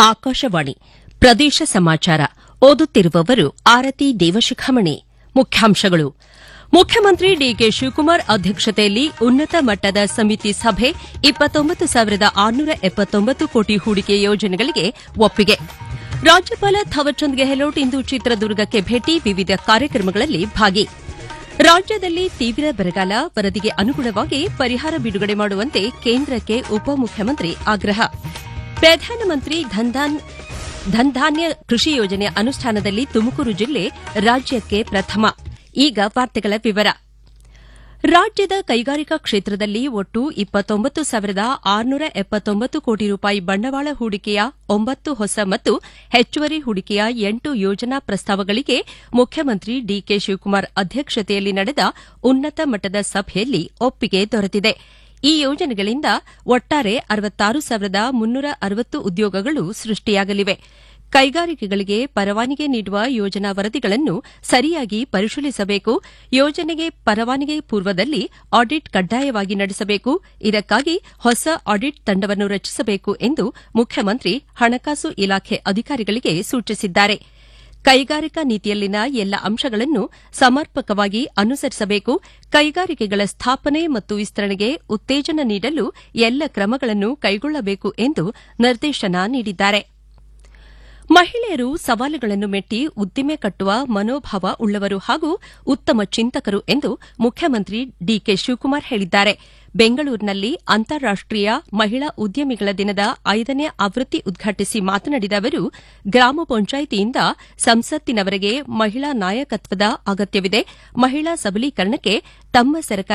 ಆಕಾಶವಾಣಿ ಪ್ರದೇಶ ಸಮಾಚಾರ ಓದುತ್ತಿರುವವರು ಆರತಿ ದೇವಶಿಖಾಮಣಿ ಮುಖ್ಯಾಂಶಗಳು ಮುಖ್ಯಮಂತ್ರಿ ಡಿಕೆ ಶಿವಕುಮಾರ್ ಅಧ್ಯಕ್ಷತೆಯಲ್ಲಿ ಉನ್ನತ ಮಟ್ಟದ ಸಮಿತಿ ಸಭೆ ಇಪ್ಪತ್ತೊಂಬತ್ತು ಸಾವಿರದ ಆರುನೂರ ಎಪ್ಪತ್ತೊಂಬತ್ತು ಕೋಟಿ ಹೂಡಿಕೆ ಯೋಜನೆಗಳಿಗೆ ಒಪ್ಪಿಗೆ ರಾಜ್ಯಪಾಲ ಥಾವರ್ಚಂದ್ ಗೆಹ್ಲೋಟ್ ಇಂದು ಚಿತ್ರದುರ್ಗಕ್ಕೆ ಭೇಟಿ ವಿವಿಧ ಕಾರ್ಯಕ್ರಮಗಳಲ್ಲಿ ಭಾಗಿ ರಾಜ್ಯದಲ್ಲಿ ತೀವ್ರ ಬರಗಾಲ ವರದಿಗೆ ಅನುಗುಣವಾಗಿ ಪರಿಹಾರ ಬಿಡುಗಡೆ ಮಾಡುವಂತೆ ಕೇಂದ್ರಕ್ಕೆ ಉಪಮುಖ್ಯಮಂತ್ರಿ ಆಗ್ರಹ ಪ್ರಧಾನಮಂತ್ರಿ ಧನ್ಧಾನ್ಯ ಕೃಷಿ ಯೋಜನೆ ಅನುಷ್ಠಾನದಲ್ಲಿ ತುಮಕೂರು ಜಿಲ್ಲೆ ರಾಜ್ಯಕ್ಕೆ ಪ್ರಥಮ ಈಗ ವಾರ್ತೆಗಳ ವಿವರ ರಾಜ್ಯದ ಕೈಗಾರಿಕಾ ಕ್ಷೇತ್ರದಲ್ಲಿ ಒಟ್ಟು ಇಪ್ಪತ್ತೊಂಬತ್ತು ಸಾವಿರದ ಆರುನೂರ ಎಪ್ಪತ್ತೊಂಬತ್ತು ಕೋಟಿ ರೂಪಾಯಿ ಬಂಡವಾಳ ಹೂಡಿಕೆಯ ಒಂಬತ್ತು ಹೊಸ ಮತ್ತು ಹೆಚ್ಚುವರಿ ಹೂಡಿಕೆಯ ಎಂಟು ಯೋಜನಾ ಪ್ರಸ್ತಾವಗಳಿಗೆ ಮುಖ್ಯಮಂತ್ರಿ ಡಿಕೆ ಶಿವಕುಮಾರ್ ಅಧ್ಯಕ್ಷತೆಯಲ್ಲಿ ನಡೆದ ಉನ್ನತ ಮಟ್ಟದ ಸಭೆಯಲ್ಲಿ ಒಪ್ಪಿಗೆ ದೊರೆತಿದೆ ಈ ಯೋಜನೆಗಳಿಂದ ಒಟ್ಟಾರೆ ಅರವತ್ತಾರು ಸಾವಿರದ ಮುನ್ನೂರ ಅರವತ್ತು ಉದ್ಯೋಗಗಳು ಸೃಷ್ಟಿಯಾಗಲಿವೆ ಕೈಗಾರಿಕೆಗಳಿಗೆ ಪರವಾನಗಿ ನೀಡುವ ಯೋಜನಾ ವರದಿಗಳನ್ನು ಸರಿಯಾಗಿ ಪರಿಶೀಲಿಸಬೇಕು ಯೋಜನೆಗೆ ಪರವಾನಗಿ ಪೂರ್ವದಲ್ಲಿ ಆಡಿಟ್ ಕಡ್ಡಾಯವಾಗಿ ನಡೆಸಬೇಕು ಇದಕ್ಕಾಗಿ ಹೊಸ ಆಡಿಟ್ ತಂಡವನ್ನು ರಚಿಸಬೇಕು ಎಂದು ಮುಖ್ಯಮಂತ್ರಿ ಹಣಕಾಸು ಇಲಾಖೆ ಅಧಿಕಾರಿಗಳಿಗೆ ಸೂಚಿಸಿದ್ದಾರೆ ಕೈಗಾರಿಕಾ ನೀತಿಯಲ್ಲಿನ ಎಲ್ಲ ಅಂಶಗಳನ್ನು ಸಮರ್ಪಕವಾಗಿ ಅನುಸರಿಸಬೇಕು ಕೈಗಾರಿಕೆಗಳ ಸ್ಥಾಪನೆ ಮತ್ತು ವಿಸ್ತರಣೆಗೆ ಉತ್ತೇಜನ ನೀಡಲು ಎಲ್ಲ ಕ್ರಮಗಳನ್ನು ಕೈಗೊಳ್ಳಬೇಕು ಎಂದು ನಿರ್ದೇಶನ ನೀಡಿದ್ದಾರೆ ಮಹಿಳೆಯರು ಸವಾಲುಗಳನ್ನು ಮೆಟ್ಟಿ ಉದ್ದಿಮೆ ಕಟ್ಟುವ ಮನೋಭಾವ ಉಳ್ಳವರು ಹಾಗೂ ಉತ್ತಮ ಚಿಂತಕರು ಎಂದು ಮುಖ್ಯಮಂತ್ರಿ ಡಿಕೆ ಶಿವಕುಮಾರ್ ಹೇಳಿದ್ದಾರೆ ಬೆಂಗಳೂರಿನಲ್ಲಿ ಅಂತಾರಾಷ್ಟೀಯ ಮಹಿಳಾ ಉದ್ಯಮಿಗಳ ದಿನದ ಐದನೇ ಆವೃತ್ತಿ ಉದ್ಘಾಟಿಸಿ ಮಾತನಾಡಿದ ಅವರು ಗ್ರಾಮ ಪಂಚಾಯಿತಿಯಿಂದ ಸಂಸತ್ತಿನವರೆಗೆ ಮಹಿಳಾ ನಾಯಕತ್ವದ ಅಗತ್ಯವಿದೆ ಮಹಿಳಾ ಸಬಲೀಕರಣಕ್ಕೆ ತಮ್ಮ ಸರ್ಕಾರ